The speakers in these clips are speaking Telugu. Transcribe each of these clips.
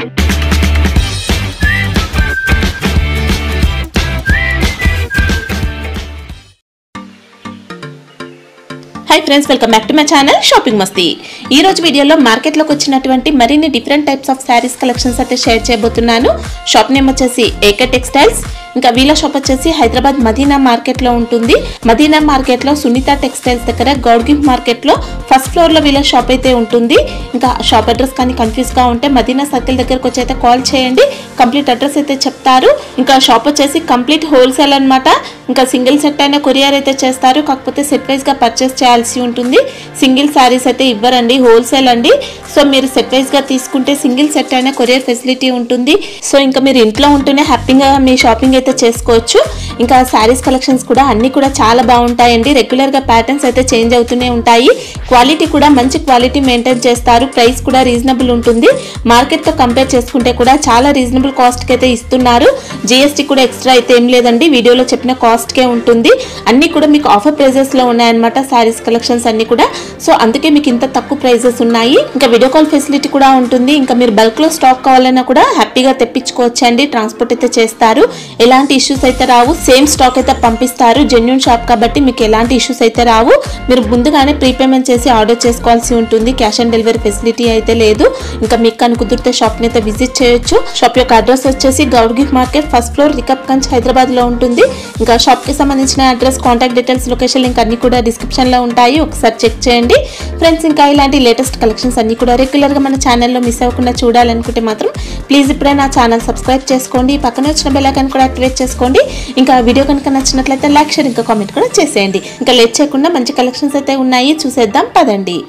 Hi friends welcome back to my channel shopping Masti ఈ రోజు వీడియోలో మార్కెట్లోకి వచ్చినటువంటి మరిన్ని different types of saris collections అయితే షేర్ చేయబోతున్నాను షాప్ నేమ్ వచ్చేసి ఏకే టెక్స్టైల్స్ ఇంకా వీళ్ళ షాప్ వచ్చేసి హైదరాబాద్ మదీనా మార్కెట్ లో ఉంటుంది మదీనా మార్కెట్ లో సునీత టెక్స్టైల్స్ దగ్గర గౌడ్గిఫ్ మార్కెట్ లో ఫస్ట్ ఫ్లోర్ లో వీళ్ళ షాప్ అయితే ఉంటుంది ఇంకా షాప్ అడ్రస్ కానీ కన్ఫ్యూజ్ గా ఉంటే మదీనా సర్కిల్ దగ్గరకు వచ్చి అయితే కాల్ చేయండి కంప్లీట్ అడ్రస్ అయితే చెప్తారు ఇంకా షాప్ వచ్చేసి కంప్లీట్ హోల్సేల్ అన్నమాట ఇంకా సింగిల్ సెట్ అయినా కొరియర్ అయితే చేస్తారు కాకపోతే సెట్ వైజ్ గా పర్చేస్ చేయాల్సి ఉంటుంది సింగిల్ శారీస్ అయితే ఇవ్వరండి హోల్సేల్ అండి సో మీరు సెట్ వైజ్ గా తీసుకుంటే సింగిల్ సెట్ అయినా కొరియర్ ఫెసిలిటీ ఉంటుంది సో ఇంకా మీరు ఇంట్లో ఉంటూనే హ్యాపీగా మీ షాపింగ్ అయితే చేసుకోవచ్చు ఇంకా శారీస్ కలెక్షన్స్ కూడా అన్ని కూడా చాలా బాగుంటాయండి రెగ్యులర్ గా ప్యాటర్న్స్ అయితే చేంజ్ అవుతూనే ఉంటాయి క్వాలిటీ కూడా మంచి క్వాలిటీ మెయింటైన్ చేస్తారు ప్రైస్ కూడా రీజనబుల్ ఉంటుంది మార్కెట్ తో కంపేర్ చేసుకుంటే కూడా చాలా రీజనబుల్ కాస్ట్ కి అయితే ఇస్తున్నారు జిఎస్టీ కూడా ఎక్స్ట్రా అయితే ఏం లేదండి వీడియోలో చెప్పిన కాస్ట్ కే ఉంటుంది అన్ని కూడా మీకు ఆఫర్ ప్రైజెస్ లో ఉన్నాయన్నమాట శారీస్ కలెక్షన్స్ అన్ని కూడా సో అందుకే మీకు ఇంత తక్కువ ప్రైజెస్ ఉన్నాయి ఇంకా వీడియో కాల్ ఫెసిలిటీ కూడా ఉంటుంది ఇంకా మీరు బల్క్ లో స్టాక్ కావాలన్నా కూడా హ్యాపీగా తెప్పించుకోవచ్చు అండి ట్రాన్స్పోర్ట్ అయితే చేస్తారు ఎలాంటి ఇష్యూస్ అయితే రావు సేమ్ స్టాక్ అయితే పంపిస్తారు జెన్యున్ షాప్ కాబట్టి మీకు ఎలాంటి ఇష్యూస్ అయితే రావు మీరు ముందుగానే ప్రీపేమెంట్ చేసి ఆర్డర్ చేసుకోవాల్సి ఉంటుంది క్యాష్ ఆన్ డెలివరీ ఫెసిలిటీ అయితే లేదు ఇంకా మీకు కనుక కుదిరితే షాప్ ని అయితే విజిట్ చేయొచ్చు షాప్ యొక్క అడ్రస్ వచ్చేసి గౌడ్ గిఫ్ట్ market first floor Rikabganj Hyderabad లో ఉంటుంది ఇంకా షాప్ కి సంబంధించిన address contact details location link అన్ని కూడా డిస్క్రిప్షన్ లో ఉంటాయి ఒకసారి చెక్ చేయండి ఫ్రెండ్స్ ఇంకా ఇలాంటి లేటెస్ట్ కలెక్షన్స్ అన్ని కూడా రెగ్యులర్ గా మన ఛానల్లో మిస్ అవ్వకుండా చూడాలనుకుంటే మాత్రం ప్లీజ్ ఇప్పుడే నా ఛానల్ సబ్స్క్రైబ్ చేసుకోండి పక్కన వచ్చిన బెల్ ఐకాన్ కూడా యాక్టివేట్ చేసుకోండి ఇంకా వీడియో కనుక నచ్చినట్లయితే లైక్ షేర్ ఇంకా కామెంట్ కూడా చేసేయండి ఇంకా లేట్ చేయకుండా మంచి కలెక్షన్స్ అయితే ఉన్నాయి చూసేద్దాం పదండి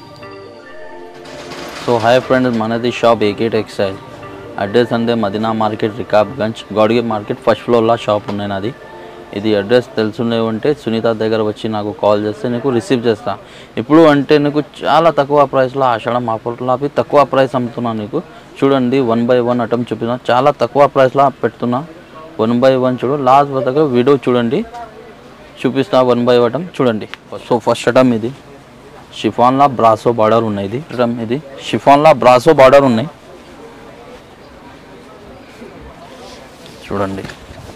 సో హాయ్ ఫ్రెండ్స్ మనది షాప్ ఏకే టెక్స్టైల్ అడ్రస్ అంటే మదీనా మార్కెట్ రికాబ్గంజ్ గౌడిగే మార్కెట్ ఫస్ట్ ఫ్లోర్లో షాప్ ఉన్నాయి నాది ఇది అడ్రస్ తెలుసునే ఉంటే సునీత దగ్గర వచ్చి నాకు కాల్ చేస్తే నీకు రిసీవ్ చేస్తా ఇప్పుడు అంటే నీకు చాలా తక్కువ ప్రైస్లో ఆషాఢం ఆఫర్లో అవి తక్కువ ప్రైస్ అమ్ముతున్నా నీకు చూడండి వన్ బై వన్ అటెంప్ చూపిస్తున్నా చాలా తక్కువ ప్రైస్లో పెడుతున్నా వన్ బై వన్ చూడు లాస్ట్ దగ్గర వీడియో చూడండి చూపిస్తా వన్ బై వన్ చూడండి సో ఫస్ట్ అటమ్ ఇది షిఫాన్లా బ్రాసో బార్డర్ ఉన్నాయి ఇది రమ్ ఇది షిఫాన్లా బ్రాసో బార్డర్ ఉన్నాయి చూడండి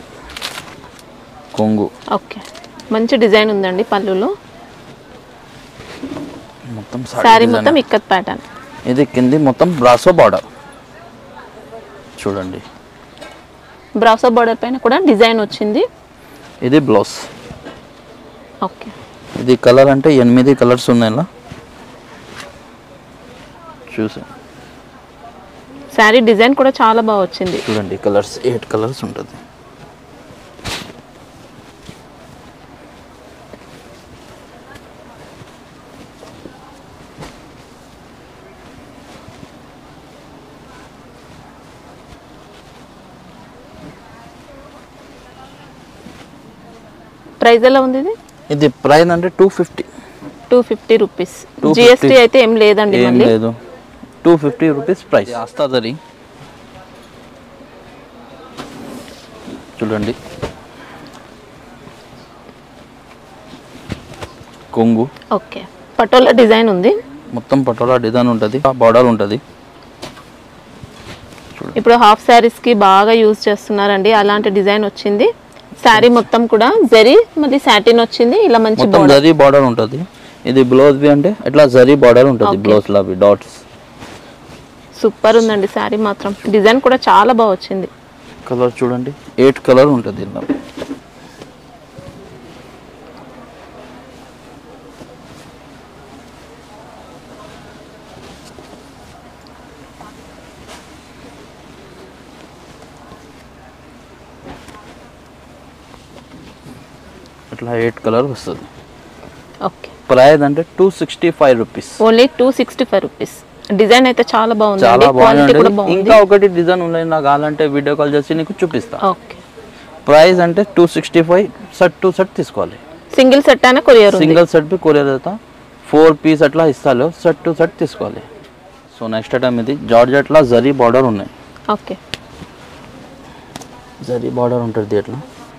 కొంగు ఓకే మంచి డిజైన్ ఉందండి పళ్ళులో మొత్తం శారీ సారీ మొత్తం ఇక్కత్ ప్యాటర్న్ ఇది కింది మొత్తం బ్రాసో బార్డర్ చూడండి బ్రాసో బార్డర్ పైన కూడా డిజైన్ వచ్చింది ఇది బ్లౌజ్ ఓకే ఇది కలర్ అంటే ఎనిమిది కలర్స్ ఉన్నాయి ఇలా చూసా శారీ డిజైన్ కూడా చాలా బాగా వచ్చింది చూడండి కలర్స్ ఎయిట్ కలర్స్ ఉంటుంది ప్రైస్ ఎలా ఉంది ఇది ఇది ప్రైస్ అంటే two fifty two fifty rupees 250. GST అయితే ఏం లేదండి ఏం మళ్ళీ లేదు టూ ఫిఫ్టీ రూపీస్ ప్రైస్ వస్తుంది చూడండి కొంగు ఓకే పటోలా డిజైన్ ఉంది మొత్తం పటోలా డిజైన్ ఉంటుంది బార్డర్ ఉంటుంది ఇప్పుడు హాఫ్ శారీస్ కి బాగా యూజ్ చేస్తున్నారండి అలాంటి డిజైన్ వచ్చింది శారీ మొత్తం కూడా జరీ మళ్ళీ సాటిన్ వచ్చింది ఇలా మంచి మొత్తం border. జరీ బార్డర్ ఉంటుంది ఇది బ్లౌజ్ బి అంటే ఇట్లా జరీ బార్డర్ ఉంటుంది Okay. బ్లౌజ్ లా డాట్స్ సూపర్ ఉందండి శారీ మాత్రం డిజైన్ కూడా చాలా బాగా వచ్చింది కలర్ చూడండి ఎయిట్ కలర్ ఉంటుంది ఇలా ఇట్లా ఎయిట్ కలర్ వస్తుంది ఓకే ప్రైస్ అంటే two sixty five rupees only two sixty five rupees design అయితే చాలా బాగుంది చాలా క్వాలిటీ కూడా బాగుంది బాగుంది ఇంకా ఒకటి డిజైన్ ఉన్నాయి నాకు కావాలంటే వీడియో కాల్ చేసి నీకు చూపిస్తా ఓకే ప్రైస్ అంటే two sixty five set to set తీసుకోవాలి సింగిల్ సెట్ అయినా కొరియర్ ఉంది సింగిల్ సెట్ బి కొరియర్ అవుతా ఫోర్ పీస్ అట్లా ఇస్తాను సెట్ టు సెట్ తీసుకోవాలి సో నెక్స్ట్ ఐటమ్ ఇది జార్జెట్లో జరీ బార్డర్ ఉన్నాయి ఓకే జరీ బార్డర్ ఉంటుంది అట్లా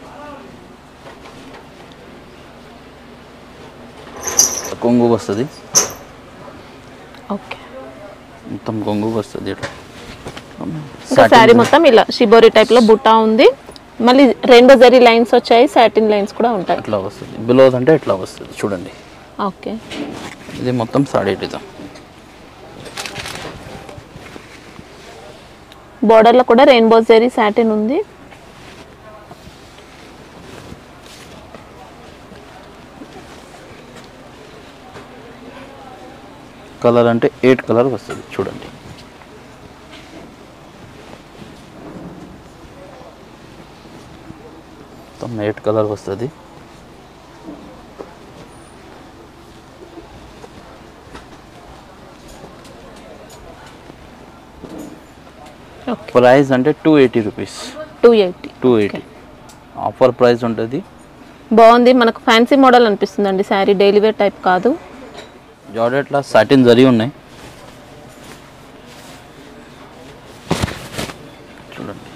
కొంగు వస్తుంది ఓకే మొత్తం కొంగు వస్తుంది ఇట్లా ఇంకా శారీ మొత్తం ఇలా షిబోరి టైప్ లో బుట్టా ఉంది మళ్ళీ రెయిన్బో జరీ లైన్స్ వచ్చాయి సాటిన్ లైన్స్ కూడా ఉంటాయి ఇట్లా వస్తుంది బిలో అంటే ఇట్లా వస్తుంది చూడండి ఓకే ఇది మొత్తం సాడీ డిజైన్ బోర్డర్ లో కూడా రెయిన్బో జరీ సాటిన్ ఉంది కలర్ అంటే ఎయిట్ కలర్ వస్తుంది చూడండి మొత్తం ఎయిట్ కలర్ వస్తుంది ఓకే ప్రైస్ అంటే two eighty rupees two eighty two eighty offer price ఉంటుంది బాగుంది మనకు ఫ్యాన్సీ మోడల్ అనిపిస్తుందండి శారీ డైలీ వేర్ టైప్ కాదు జార్డెట్లో సాటిన్ జరీ ఉన్నాయి చూడండి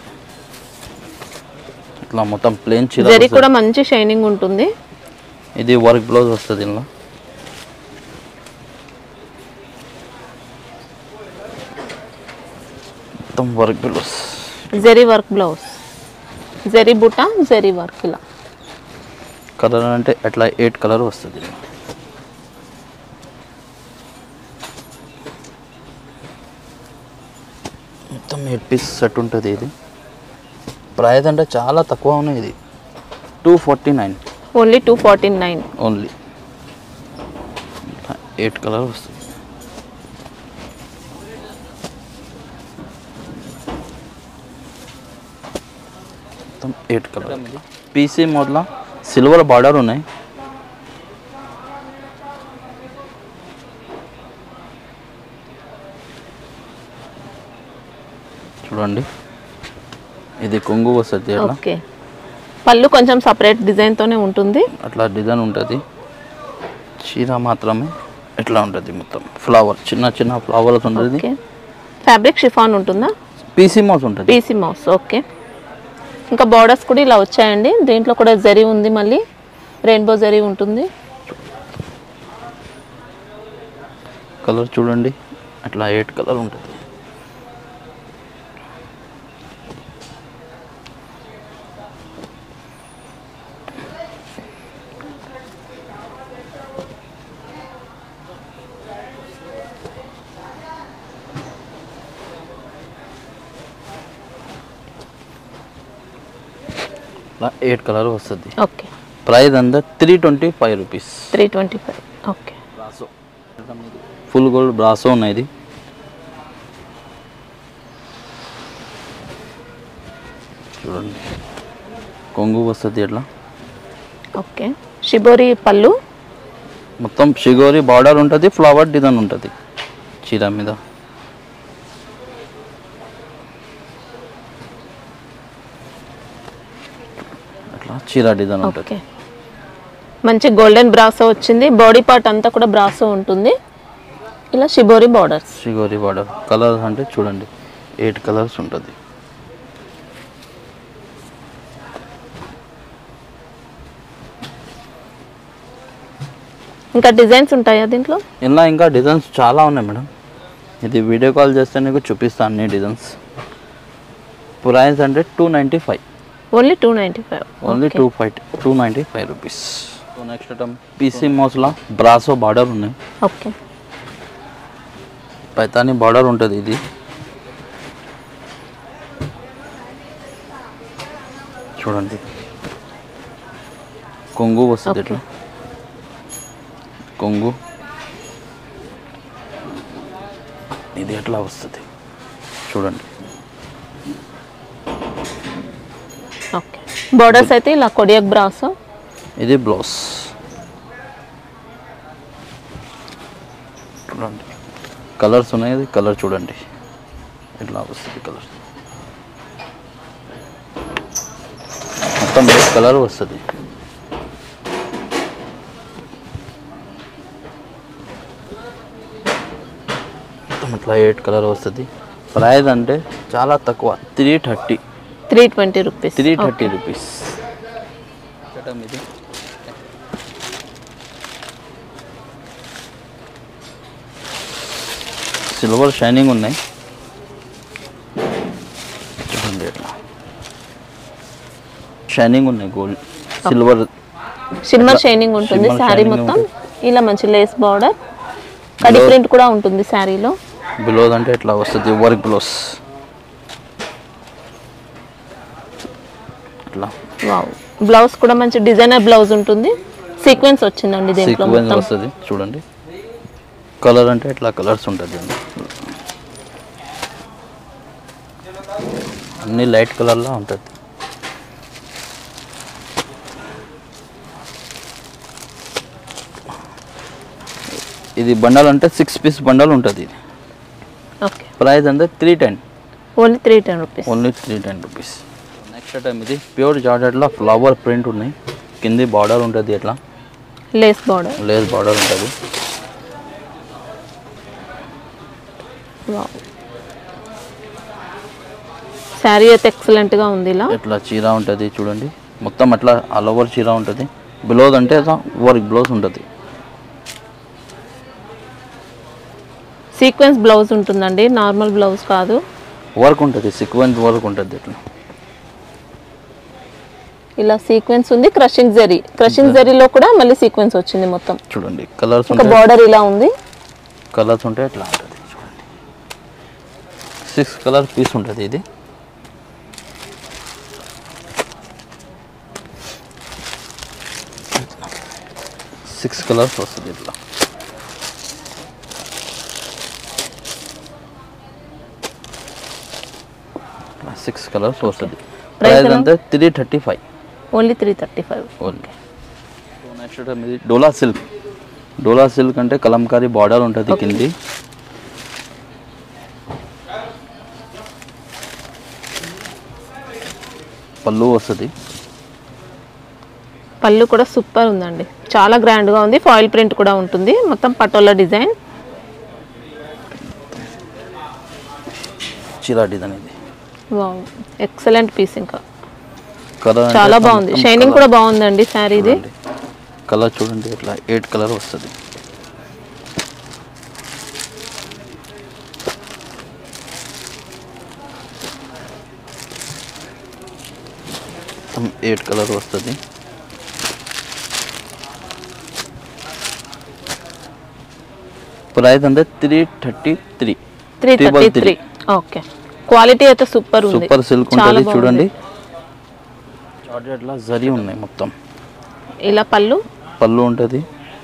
ఇట్లా మొత్తం ప్లేన్ చీర జరీ వస్తది. కూడా మంచి షైనింగ్ ఉంటుంది ఇది వర్క్ బ్లౌజ్ వస్తుంది ఇందులో మొత్తం work blouse zari work blouse zari బుట్ట జరీ వర్క్ ఇలా కలర్ అంటే అట్లా ఎయిట్ కలర్ వస్తుంది ఇందులో. మొత్తం ఎయిట్ పీస్ సెట్ ఉంటుంది ఇది ప్రైస్ అంటే చాలా తక్కువ ఉన్నాయి ఇది two forty nine only two forty nine only eight colour వస్తుంది మొత్తం ఎయిట్ కలర్ పీసీ మోడ్లో సిల్వర్ బార్డర్ ఉన్నాయి చూడండి ఇది కొంగు వస్తుంది అట్లా ఓకే పళ్ళు కొంచెం సపరేట్ డిజైన్తోనే ఉంటుంది అట్లా డిజైన్ ఉంటుంది చీర మాత్రమే ఇట్లా ఉంటుంది మొత్తం ఫ్లవర్ చిన్న చిన్న ఫ్లవర్స్ ఉంటుంది ఓకే ఫ్యాబ్రిక్ షిఫాన్ ఉంటుందా పీసీ మౌస్ ఉంటుంది పీసీ మౌస్ ఓకే ఇంకా బార్డర్స్ కూడా ఇలా వచ్చాయండి దీంట్లో కూడా జరీ ఉంది మళ్ళీ రెయిన్బో జరీ ఉంటుంది కలర్ చూడండి అట్లా ఎయిట్ కలర్ ఉంటుంది అలా ఎయిట్ కలర్ వస్తుంది ఓకే ప్రైస్ అంతా three twenty five rupees three twenty five okay brasso full gold brasso ఉన్నాయి ఇది చూడండి కొంగు వస్తుంది ఎట్లా ఓకే షిబోరి పళ్ళు మొత్తం షిగోరి బార్డర్ ఉంటుంది ఫ్లవర్ డిజైన్ ఉంటుంది చీర మీద అట్లా చీర డిజైన్ ఉంటుంది ఓకే మంచి గోల్డెన్ బ్రాసో వచ్చింది బాడీ పార్ట్ అంతా కూడా బ్రాసో ఉంటుంది ఇలా shibori borders shibori border colours అంటే చూడండి ఎయిట్ కలర్స్ ఉంటుంది ఇంకా డిజైన్స్ ఉంటాయా దీంట్లో ఇలా ఇంకా డిజైన్స్ చాలా ఉన్నాయి మేడం ఇది వీడియో కాల్ చేస్తే నీకు చూపిస్తాను అన్ని డిజైన్స్ ప్రైస్ అంటే two ninety five only two ninety five only two five two ninety five rupees so next item PC మోస్లా బ్రాసో బార్డర్ ఉన్నాయి ఓకే పైతాని బార్డర్ ఉంటుంది ఇది చూడండి కొంగు వస్తుంది Okay. ఇట్లా కొంగు ఇది ఎట్లా వస్తుంది చూడండి ఓకే బార్డర్స్ అయితే ఇలా కొడియక్ బ్రాసో ఇది బ్లౌజ్ చూడండి కలర్స్ ఉన్నాయి ఇది కలర్ చూడండి ఇట్లా వస్తుంది కలర్ మొత్తం ఎయిట్ కలర్ వస్తుంది మొత్తం ఇట్లా ఎయిట్ కలర్ వస్తుంది ప్రైస్ అంటే చాలా తక్కువ three thirty three twenty rupees three thirty rupees ఇది సిల్వర్ షైనింగ్ ఉన్నాయి చూడండి ఎట్లా షైనింగ్ ఉన్నాయి గోల్డ్ సిల్వర్ షిమ్మర్ షైనింగ్ ఉంటుంది shimmer శారీ shining మొత్తం ఇలా మంచి లేస్ బార్డర్ కడి Blouse- ప్రింట్ కూడా ఉంటుంది శారీలో బ్లౌజ్ అంటే ఇట్లా వస్తుంది వర్క్ బ్లౌజ్ ఇట్లా వావ్ బ్లౌజ్ కూడా మంచి డిజైనర్ బ్లౌజ్ ఉంటుంది సీక్వెన్స్ వచ్చిందండి దీంట్లో సీక్వెన్స్ మొత్తం వస్తుంది చూడండి కలర్ అంటే ఇట్లా కలర్స్ ఉంటుంది అండి అన్ని లైట్ కలర్లా ఉంటుంది ఇది బండల్ అంటే సిక్స్ పీస్ బండల్ ఉంటుంది ఇది ఓకే ప్రైస్ అంటే three ten only three ten rupees only three ten rupees next item ఇది ప్యూర్ జార్జెట్లో ఫ్లవర్ ప్రింట్ ఉన్నాయి కింది బార్డర్ ఉంటుంది ఇట్లా లేస్ బార్డర్ లేస్ బార్డర్ ఉంటుంది వావ్ శారీ అయితే ఎక్సలెంట్ గా ఉంది ఇలా ఇట్లా చీర ఉంటుంది చూడండి మొత్తం అట్లా ఆల్ ఓవర్ చీర ఉంటుంది బ్లౌజ్ అంటే వర్క్ బ్లౌజ్ ఉంటుంది సీక్వెన్స్ బ్లౌజ్ ఉంటుందండి నార్మల్ బ్లౌజ్ కాదు వర్క్ ఉంటుంది సీక్వెన్స్ వర్క్ ఉంటుంది ఇట్లా ఇలా సీక్వెన్స్ ఉంది క్రషింగ్ జరీ క్రషింగ్ జరీలో కూడా మళ్ళీ సీక్వెన్స్ వచ్చింది మొత్తం చూడండి కలర్స్ ఇంకా ఉంటాయి బార్డర్ ఇలా ఉంది కలర్స్ ఉంటాయి ఇట్లా ఉంటుంది చూడండి సిక్స్ కలర్ పీస్ ఉంటుంది ఇది సిక్స్ కలర్స్ వస్తుంది ఇట్లా సిక్స్ కలర్స్ వస్తుంది Price ప్రైస్ ఎలా? అంతా three thirty five only three thirty five only so next item ఇది డోలా సిల్క్ డోలా సిల్క్ అంటే కలంకారీ బార్డర్ ఉంటుంది కింది పళ్ళు వస్తుంది పళ్ళు కూడా సూపర్ ఉందండి చాలా గ్రాండ్ గా ఉంది ఫాయిల్ ప్రింట్ కూడా ఉంటుంది మొత్తం పటోలా డిజైన్ చీరా డిజైన్ ఇది వావ్ ఎక్సలెంట్ పీస్ ఇంకా కలర్ చాలా బాగుంది షైనింగ్ కూడా బాగుందండి శారీది కలర్ చూడండి ఇట్లా ఎయిట్ కలర్ వస్తుంది ఎయిట్ కలర్ వస్తుంది ప్రైస్ అంటే three thirty three three thirty three okay quality అయితే సూపర్ ఉంది సూపర్ సిల్క్ చాలా ఉంటుంది బాగుంది. చూడండి జార్జెట్లో జరీ ఉన్నాయి మొత్తం ఇలా పళ్ళు పళ్ళు ఉంటుంది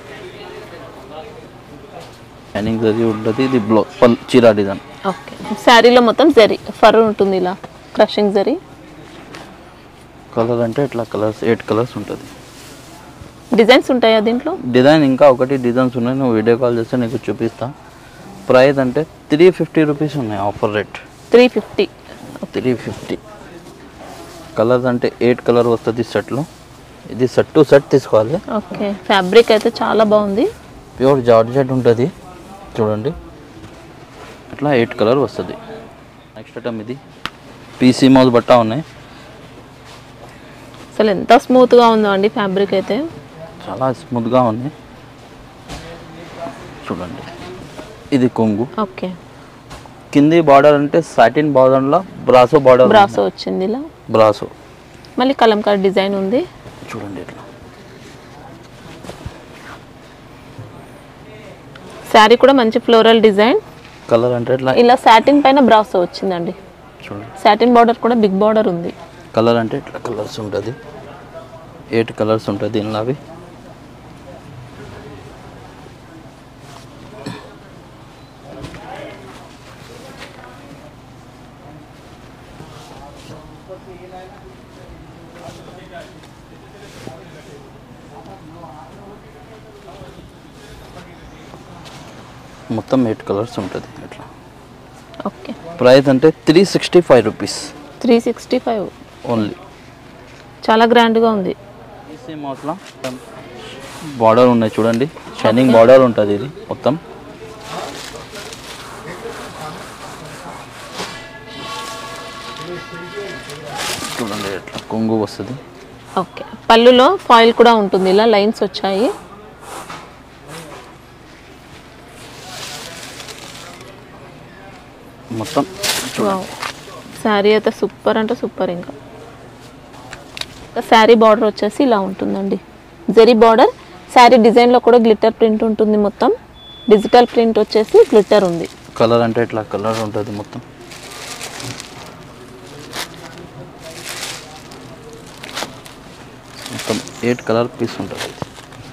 షైనింగ్ జరీ ఉంటుంది ఇది బ్లౌ పళ్ళు చీరా డిజైన్ ఓకే శారీలో మొత్తం జరీ ఫర్ ఉంటుంది ఇలా క్రషింగ్ జరీ కలర్ అంటే ఇట్లా కలర్స్ ఎయిట్ కలర్స్ ఉంటుంది డిజైన్స్ ఉంటాయా దీంట్లో డిజైన్ ఇంకా ఒకటి డిజైన్స్ ఉన్నాయి నువ్వు వీడియో కాల్ చేస్తే నీకు చూపిస్తా ప్రైస్ అంటే త్రీ ఫిఫ్టీ రూపీస్ ఉన్నాయి offer rate three fifty three fifty colours అంటే ఎయిట్ కలర్ వస్తుంది సెట్లో ఇది సెట్ టు సెట్ తీసుకోవాలి ఓకే ఫ్యాబ్రిక్ అయితే చాలా బాగుంది ప్యూర్ జార్జెట్ ఉంటుంది చూడండి ఇట్లా ఎయిట్ కలర్ వస్తుంది నెక్స్ట్ ఐటమ్ ఇది పీసీ మౌస్ బట్ట ఉన్నాయి అసలు ఎంత స్మూత్గా ఉందో అండి ఫ్యాబ్రిక్ అయితే చాలా స్మూత్గా ఉంది చూడండి ఇది కొంగు ఓకే కింది బార్డర్ అంటే సాటిన్ బార్డర్లో బ్రాసో బార్డర్ బ్రాసో వచ్చింది ఇలా బ్రాసో మళ్ళీ కలంకార్ డిజైన్ ఉంది చూడండి ఇట్లా శారీ కూడా మంచి ఫ్లోరల్ డిజైన్ కలర్ అంటే ఇట్లా ఇలా సాటిన్ పైన బ్రాసో వచ్చిందండి చూడండి సాటిన్ బార్డర్ కూడా బిగ్ బార్డర్ ఉంది కలర్ అంటే ఇట్లా కలర్స్ ఉంటుంది ఎయిట్ కలర్స్ ఉంటుంది ఇందులో అవి మొత్తం ఎయిట్ కలర్స్ ఉంటుంది ఇట్లా ఓకే ప్రైస్ అంటే three sixty five rupees three sixty five only చాలా గ్రాండ్గా ఉంది ఈసీ మౌస్లో బార్డర్ ఉన్నాయి చూడండి షైనింగ్ బార్డర్ ఉంటుంది ఇది మొత్తం చూడండి ఎట్లా కొంగు వస్తుంది ఓకే పళ్ళులో ఫాయిల్ కూడా ఉంటుంది ఇలా లైన్స్ వచ్చాయి మొత్తం వావ్. శారీ అయితే సూపర్ అంటే సూపర్ ఇంకా శారీ బార్డర్ వచ్చేసి ఇలా ఉంటుందండి జరీ బార్డర్ శారీ డిజైన్లో కూడా గ్లిటర్ ప్రింట్ ఉంటుంది మొత్తం డిజిటల్ ప్రింట్ వచ్చేసి గ్లిటర్ ఉంది కలర్ అంటే ఇట్లా కలర్ ఉంటుంది మొత్తం మొత్తం ఎయిట్ కలర్ పీస్ ఉంటుంది ఇది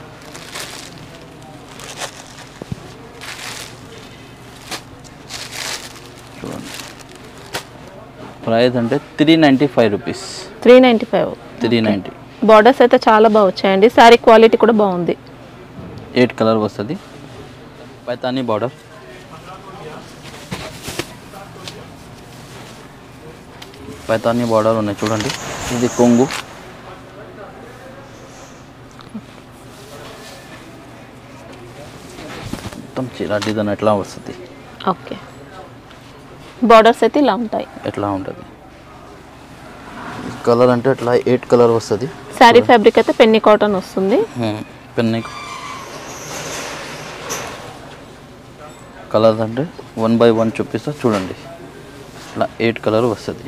చూడండి ప్రైస్ అంటే three ninety five rupees three ninety five three ninety borders అయితే చాలా బాగా వచ్చాయండి శారీ క్వాలిటీ కూడా బాగుంది ఎయిట్ కలర్ వస్తుంది పైతానీ బార్డర్ పైతానీ బార్డర్ ఉన్నాయి చూడండి ఇది కొంగు మొత్తం చీర డిజైన్ ఎట్లా వస్తుంది ఓకే బార్డర్స్ అయితే ఇలా ఉంటాయి ఎట్లా ఉంటుంది కలర్ అంటే ఎట్లా ఎయిట్ కలర్ వస్తుంది శారీ ఫ్యాబ్రిక్ అయితే పెన్ని కాటన్ వస్తుంది పెన్ని కలర్ అంటే వన్ బై వన్ చూపిస్తా చూడండి ఇట్లా ఎయిట్ కలర్ వస్తుంది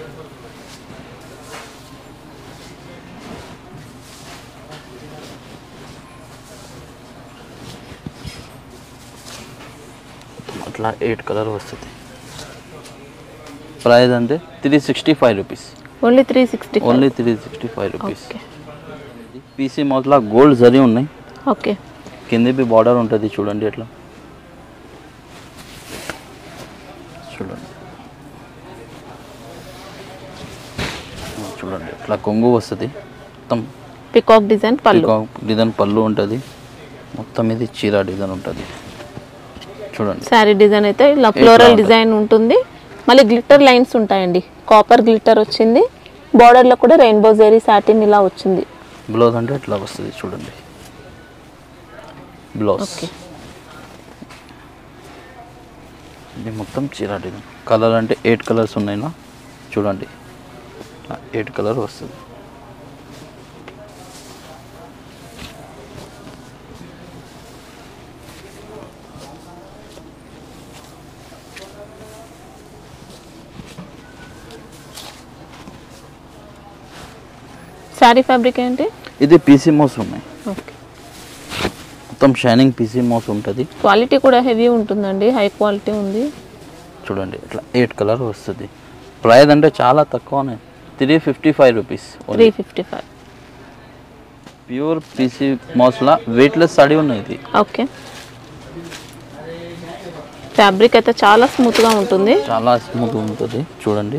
అట్లా ఎయిట్ కలర్ వస్తుంది ప్రైస్ అంటే three sixty five rupees only three sixty only three sixty five rupees okay PC మౌత్లా గోల్డ్ జరీ ఉన్నాయి ఓకే కింద బి బార్డర్ ఉంటుంది చూడండి ఎట్లా చూడండి ఆ, చూడండి ఇట్లా కొంగు వస్తుంది మొత్తం పికాక్ డిజైన్ పళ్ళు పీకాక్ డిజైన్ పళ్ళు ఉంటుంది మొత్తం ఇది చీర డిజైన్ ఉంటుంది చూడండి శారీ డిజైన్ అయితే ఇలా ఫ్లోరల్ ఉంటుంది. డిజైన్ ఉంటుంది మళ్ళీ గ్లిటర్ లైన్స్ ఉంటాయండి కాపర్ గ్లిటర్ వచ్చింది Border లో కూడా రెయిన్బో జెరీ సాటిన్ ఇలా వచ్చింది బ్లౌజ్ అంటే ఇట్లా వస్తుంది చూడండి బ్లౌజ్ ఓకే ఇది మొత్తం చీర డిజైన్ కలర్ అంటే ఎయిట్ కలర్స్ ఉన్నాయినా చూడండి ఎయిట్ కలర్ వస్తుంది శారీ ఫ్యాబ్రిక్ ఏంటి ఇది పీసీ మోస్ ఉన్నాయి ఓకే మొత్తం షైనింగ్ పీసీ మోస్ ఉంటుంది క్వాలిటీ కూడా హెవీ ఉంటుందండి హై క్వాలిటీ ఉంది చూడండి ఇట్లా ఎయిట్ కలర్ వస్తుంది ప్రైస్ అంటే చాలా తక్కువనే three fifty five rupees three fifty five pure PC మోస్లా వెయిట్లెస్ సాడీ ఉన్నాయి ఇది ఓకే ఫ్యాబ్రిక్ అయితే చాలా స్మూత్గా ఉంటుంది చాలా స్మూత్ ఉంటుంది చూడండి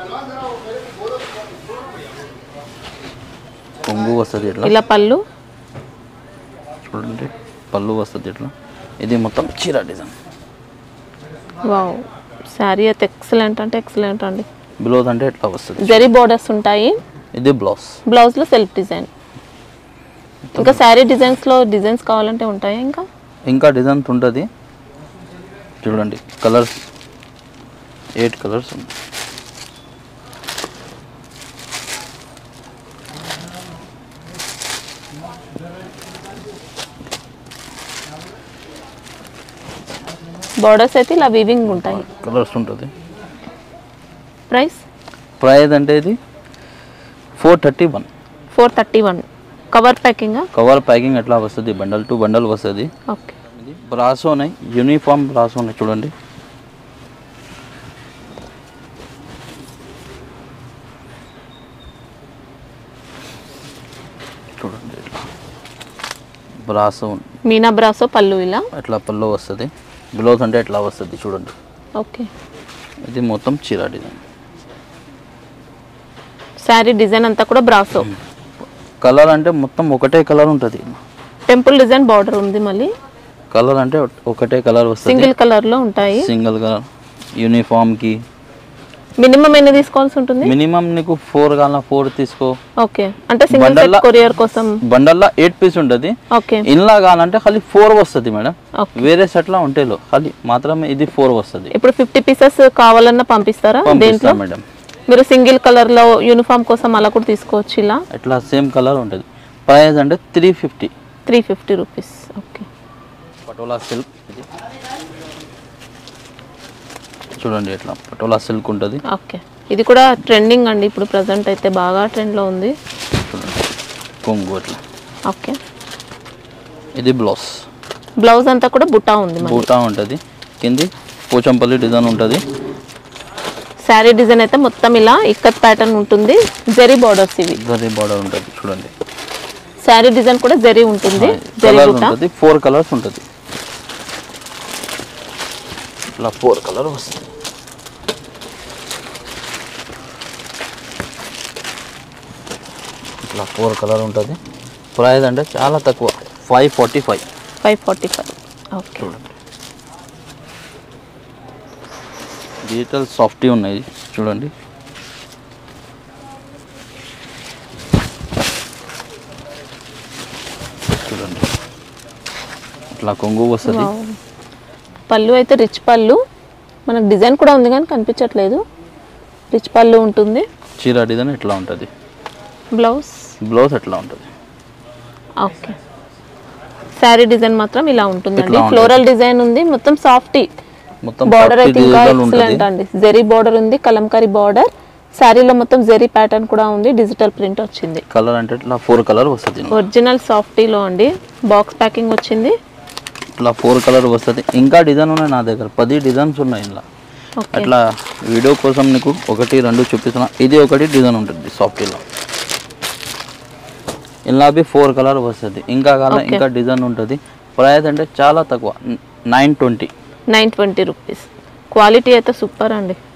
కొంగు వస్తుంది ఇట్లా ఇలా పళ్ళు చూడండి పళ్ళు వస్తుంది ఇట్లా ఇది మొత్తం చీర డిజైన్ వావ్ శారీ అయితే ఎక్సలెంట్ అంటే ఎక్సలెంట్ అండి బ్లౌజ్ అంటే ఇట్లా వస్తుంది జరీ బోర్డర్స్ ఉంటాయి ఇది బ్లౌజ్ బ్లౌజ్లో సెల్ఫ్ డిజైన్ ఇంకా శారీ డిజైన్స్లో డిజైన్స్ కావాలంటే ఉంటాయి ఇంకా ఇంకా డిజైన్స్ ఉంటుంది చూడండి కలర్స్ ఎయిట్ కలర్స్ ఉన్నాయి బార్డర్స్ అయితే ఇలా వీవింగ్ ఉంటాయి కలర్స్ ఉంటుంది ప్రైస్ ప్రైస్ అంటే ఇది four thirty one four thirty one cover packing cover packing ఎట్లా వస్తుంది బండల్ టు బండల్ వస్తుంది ఓకే ఇది బ్రాసో ఉన్నాయి యూనిఫామ్ బ్రాసో ఉన్నాయి చూడండి చూడండి ఇట్లా బ్రాసో మీనా బ్రాసో పళ్ళు ఇలా ఎట్లా పళ్ళు వస్తుంది బ్లౌజ్ అంటే ఎట్లా వస్తుంది చూడండి ఓకే ఇది మొత్తం చీర డిజైన్ శారీ డిజైన్ అంతా కూడా బ్రాసో కలర్ అంటే మొత్తం ఒకటే కలర్ ఉంటుంది టెంపుల్ డిజైన్ బార్డర్ ఉంది మళ్ళీ కలర్ అంటే ఒకటే కలర్ వస్తుంది సింగిల్ కలర్లో ఉంటాయి సింగిల్ కలర్ యూనిఫామ్కి మినిమం ఎన్ని తీసుకోవాల్సి ఉంటుంది మినిమం నీకు ఫోర్ కావాలన్నా ఫోర్ తీసుకో ఓకే అంటే సింగిల్ సెట్ బండల్లా- కొరియర్ కోసం బండల్లో ఎయిట్ పీస్ ఉంటుంది ఓకే ఇంట్లో కావాలంటే ఖాళీ ఫోర్ వస్తుంది మేడం ఓకే వేరే సెట్లో ఉంటాయి ఖాళీ మాత్రమే ఇది ఫోర్ వస్తుంది ఇప్పుడు ఫిఫ్టీ పీసెస్ కావాలన్నా పంపిస్తారా పంపిస్తా దేంట్లో మేడం మీరు సింగిల్ కలర్ లో యూనిఫామ్ కోసం అలా కూడా తీసుకోవచ్చు ఇలా ఇట్లా సేమ్ కలర్ ఉంటుంది ప్రైస్ అంటే three fifty three fifty rupees okay patola silk ఇది చూడండి ఇట్లా పటోలా సిల్క్ ఉంటుంది ఓకే ఇది కూడా ట్రెండింగ్ అండి ఇప్పుడు ప్రజెంట్ అయితే బాగా ట్రెండ్లో ఉంది కొంగు అట్లా ఓకే ఇది బ్లౌజ్ బ్లౌజ్ అంతా కూడా బుట్టా ఉంది మనకి బూటా ఉంటుంది కింది పోచంపల్లి డిజైన్ ఉంటుంది శారీ డిజైన్ అయితే మొత్తం ఇలా ఇక్కత్ ప్యాటర్న్ ఉంటుంది జరీ బార్డర్స్ ఇవి జరీ బార్డర్ ఉంటుంది చూడండి శారీ డిజైన్ కూడా జరీ ఉంటుంది జరీ కలర్ బుట్ట ఉంటుంది ఫోర్ కలర్స్ ఉంటుంది ఇట్లా ఫోర్ కలర్ వస్తుంది ఇట్లా ఫోర్ కలర్ ఉంటుంది ప్రైస్ అంటే చాలా తక్కువ five forty five five forty five okay చూడండి డిజిటల్ సాఫ్టీ ఉన్నాయి చూడండి చూడండి ఇట్లా కొంగు వస్తుంది వావ్. పళ్ళు అయితే రిచ్ పళ్ళు మనకు డిజైన్ కూడా ఉంది కానీ కనిపించట్లేదు రిచ్ పళ్ళు ఉంటుంది చీర డిజైన్ ఇట్లా ఉంటుంది బ్లౌజ్ బ్లౌజ్ ఎట్లా ఉంటుంది ఓకే శారీ డిజైన్ మాత్రం ఇలా ఉంటుందండి ఇట్లా ఉంటుంది. ఫ్లోరల్ డిజైన్ ఉంది మొత్తం సాఫ్టీ మొత్తం బార్డర్ soft అయితే ఇంకా digital ఉంటుంది ఎక్సలెంట్ అండి జెరీ బార్డర్ ఉంది కలంకారీ బార్డర్ శారీలో మొత్తం జెరీ ప్యాటర్న్ కూడా ఉంది డిజిటల్ ప్రింట్ వచ్చింది కలర్ అంటే ఇట్లా ఫోర్ కలర్ వస్తుంది ఒరిజినల్ సాఫ్టీలో అండి బాక్స్ ప్యాకింగ్ వచ్చింది ఇట్లా ఫోర్ కలర్ వస్తుంది ఇంకా డిజైన్ ఉన్నాయి నా దగ్గర పది డిజైన్స్ ఉన్నాయి ఇలా ఓకే అట్లా వీడియో కోసం నీకు ఒకటి రెండు చూపిస్తున్నా ఇది ఒకటి డిజైన్ ఉంటుంది సాఫ్టీలో ఇలా బి ఫోర్ కలర్ వస్తుంది ఇంకా కాలం Okay. ఇంకా డిజైన్ ఉంటుంది ప్రైస్ అంటే చాలా తక్కువ nine twenty nine twenty rupees quality అయితే సూపర్ అండి